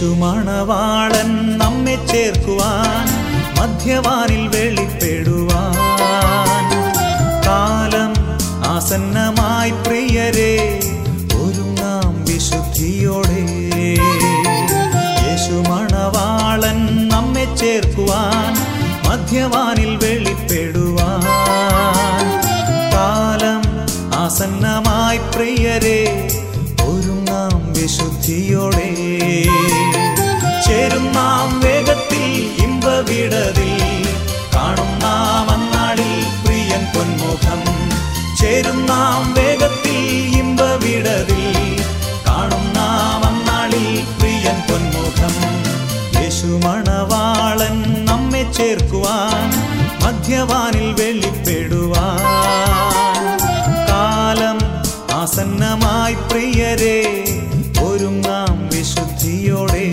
യേശു മണവാളൻ നമ്മെ ചേർക്കുവാൻ മധ്യവാനിൽ വെളിപ്പെടുവാൻ കാലം ആസന്നമായി പ്രിയരെ ഒരുങ്ങാം വിശുദ്ധിയോടെ യേശു മണവാളൻ നമ്മെ ചേർക്കുവാൻ മധ്യവാനിൽ വെളിപ്പെടുവാൻ കാലം ആസന്നമായി പ്രിയരെ ഒരുങ്ങാം വിശുദ്ധിയോടെ ചേരും നാം വേഗത്തിൽ ഇമ്പവിടതിൽ കാണും നാം അന്നാളിൽ പ്രിയൻ പൊന്മുഖം ചേരും നാം വേഗത്തിൽ ഇമ്പവിടതിൽ കാണും നാം അന്നാളിൽ പ്രിയൻ പൊന്മുഖം യേശു മണവാളൻ നമ്മെ ചേർക്കുവാൻ മധ്യവാനിൽ വെളിപ്പെടുവാൻ കാലം ആസന്നമായി പ്രിയരെ ഒരുങ്ങാം വിശുദ്ധിയോടെ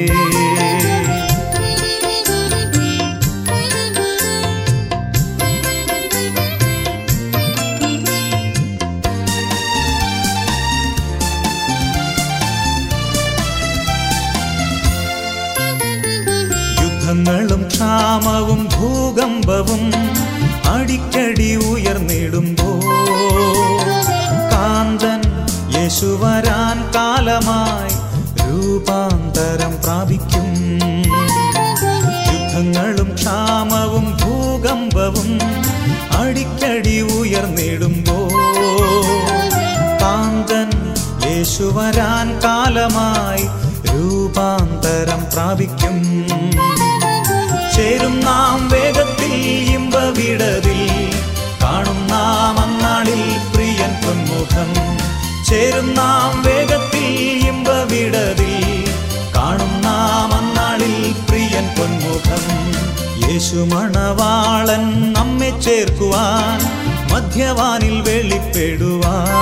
യുദ്ധങ്ങളും ക്ഷാമവും ഭൂകമ്പവും അടിക്കടി ഉയർന്നിടുമ്പോ കാന്തൻ യേശു വരാൻ കാലമായി രൂപാന്തരം പ്രാപിക്കും യുദ്ധങ്ങളും ക്ഷാമവും ഭൂകമ്പവും അടിക്കടി ഉയർന്നിടുമ്പോ കാന്തൻ യേശു വരാൻ കാലമായി രൂപാന്തരം പ്രാപിക്കും ചേരും നാം വേഗത്തിൽ ഇമ്പവിടതിൽ കാണും നാം അന്നാളിൽ പ്രിയൻ പൊന്മുഖം ചേരും നാം വേഗത്തിൽ ഇമ്പവിടതിൽ കാണും നാം അന്നാളിൽ പ്രിയൻ പൊന്മുഖം യേശു മണവാളൻ നമ്മെ ചേർക്കുവാൻ മധ്യവാനിൽ വെളിപ്പെടുവാൻ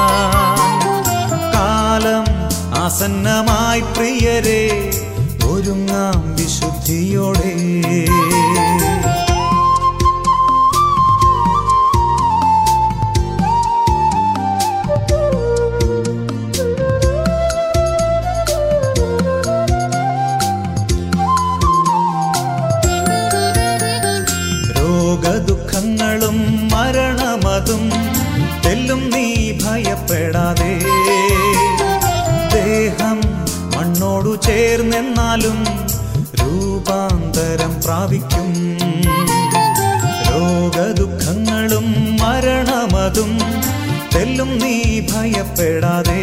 കാലം ആസന്നമായി പ്രിയരെ ഒരുങ്ങാം വിശുദ്ധിയോടെ രോഗദുഃഖങ്ങളും മരണമതും തെല്ലും നീ ഭയപ്പെടാതെ ദേഹം മണ്ണോടു ചേർന്നെന്നാലും രൂപാന്തരം പ്രാപിക്കും രോഗദുഃഖങ്ങളും മരണമതും തെല്ലും നീ ഭയപ്പെടാതെ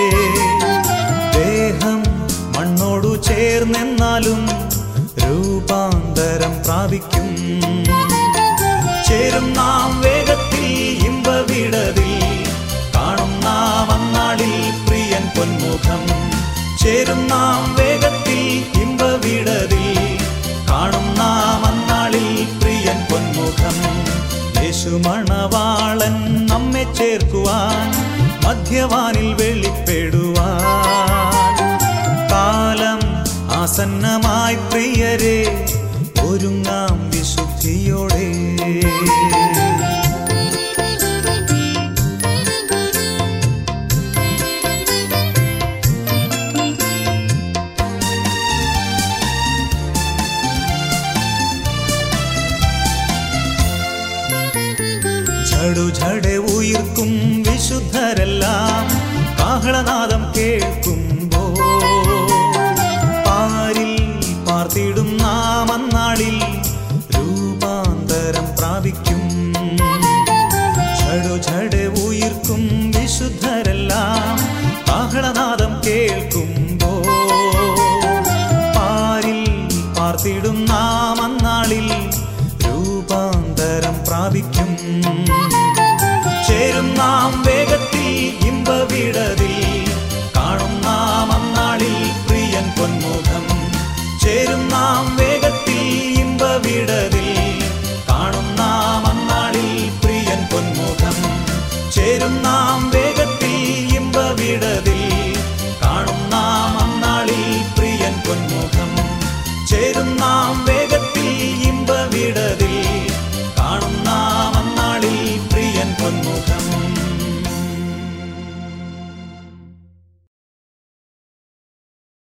ദേഹം മണ്ണോടു ചേർന്നെന്നാലും രൂപാന്തരം പ്രാപിക്കും ചേരും നാം വേഗത്തിൽ ഇമ്പവിടതിൽ കാണും നാം അന്നാളിൽ പ്രിയൻ പൊന്മുഖം ചേരും നാം വേഗത്തിൽ ഇമ്പവിടതിൽ കാണും നാം അന്നാളിൽ പ്രിയൻ പൊന്മുഖം യേശു മണവാളൻ നമ്മെ ചേർക്കുവാൻ മധ്യവാനിൽ വെളിപ്പെടുവാൻ കാലം ആസന്നമായി പ്രിയരെ ഒരുങ്ങാം വിശുദ്ധിയോടെ ഝടു ഝടെ ഉയിർക്കും വിശുദ്ധരെല്ലാം കാഹളനാദം കേൾക്കുമ്പോ പാരിൽ പാർത്തിടും നാം അന്നാളിൽ രൂപാന്തരം പ്രാപിക്കും ഝടു ഝടെ ഉയിർക്കും വിശുദ്ധരെല്ലാം കാഹളനാദം കേൾക്കുമ്പോ പാരിൽ പാർത്തിടും നാം അന്നാളിൽ രൂപാന്തരം പ്രാപിക്കും ചേരും നാം വേഗത്തിൽ ഇമ്പവിടതിൽ കാണും നാം അന്നാളിൽ പ്രിയൻ പൊന്മുഖം ചേരും നാം വേ